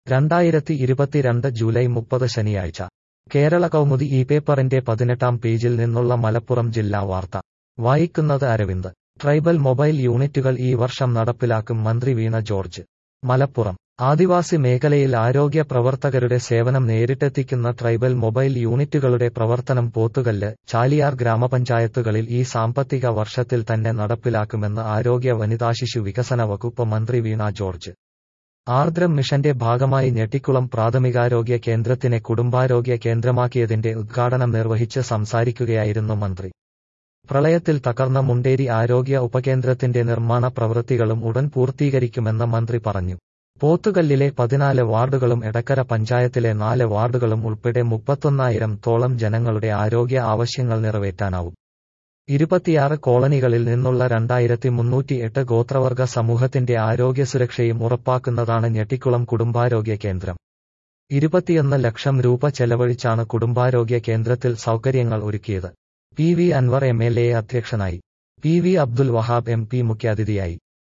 രണ്ടായിരത്തി ഇരുപത്തിരണ്ട് ജൂലൈ മുപ്പത് ശനിയാഴ്ച കേരള കൗമുദി ഈ പേപ്പറിന്റെ പതിനെട്ടാം പേജിൽ നിന്നുള്ള മലപ്പുറം ജില്ലാ വാർത്ത വായിക്കുന്നത് അരവിന്ദ് ട്രൈബൽ മൊബൈൽ യൂണിറ്റുകൾ ഈ വർഷം നടപ്പിലാക്കും മന്ത്രി വീണ ജോർജ് മലപ്പുറം ആദിവാസി മേഖലയിൽ ആരോഗ്യ പ്രവർത്തകരുടെ സേവനം നേരിട്ടെത്തിക്കുന്ന ട്രൈബൽ മൊബൈൽ യൂണിറ്റുകളുടെ പ്രവർത്തനം പോത്തുകല്ല് ചാലിയാർ ഗ്രാമപഞ്ചായത്തുകളിൽ ഈ സാമ്പത്തിക വർഷത്തിൽ തന്നെ നടപ്പിലാക്കുമെന്ന് ആരോഗ്യ വനിതാശിശു വികസന വകുപ്പ് മന്ത്രി വീണ ജോർജ് ആർദ്രം മിഷന്റെ ഭാഗമായി ഞെട്ടിക്കുളം പ്രാഥമികാരോഗ്യ കേന്ദ്രത്തിനെ കുടുംബാരോഗ്യ കേന്ദ്രമാക്കിയതിന്റെ ഉദ്ഘാടനം നിർവഹിച്ച് സംസാരിക്കുകയായിരുന്നു മന്ത്രി പ്രളയത്തിൽ തകർന്ന മുണ്ടേരി ആരോഗ്യ ഉപകേന്ദ്രത്തിന്റെ നിർമ്മാണ പ്രവൃത്തികളും ഉടൻ പൂർത്തീകരിക്കുമെന്ന് മന്ത്രി പറഞ്ഞു പോത്തുകല്ലിലെ പതിനാല് വാർഡുകളും എടക്കര പഞ്ചായത്തിലെ നാല് വാർഡുകളും ഉൾപ്പെടെ മുപ്പത്തൊന്നായിരം തോളം ജനങ്ങളുടെ ആരോഗ്യ ആവശ്യങ്ങൾ നിറവേറ്റാനാവും ഇരുപത്തിയാറ് കോളനികളിൽ നിന്നുള്ള രണ്ടായിരത്തി മുന്നൂറ്റി എട്ട് ഗോത്രവർഗ സമൂഹത്തിന്റെ ആരോഗ്യ സുരക്ഷയും ഉറപ്പാക്കുന്നതാണ് ഞെട്ടിക്കുളം കുടുംബാരോഗ്യ കേന്ദ്രം ഇരുപത്തിയൊന്ന് ലക്ഷം രൂപ ചെലവഴിച്ചാണ് കുടുംബാരോഗ്യ കേന്ദ്രത്തിൽ സൗകര്യങ്ങൾ ഒരുക്കിയത് P V Anvar M L A അധ്യക്ഷനായി P V Abdul Wahab M P മുഖ്യാതിഥിയായി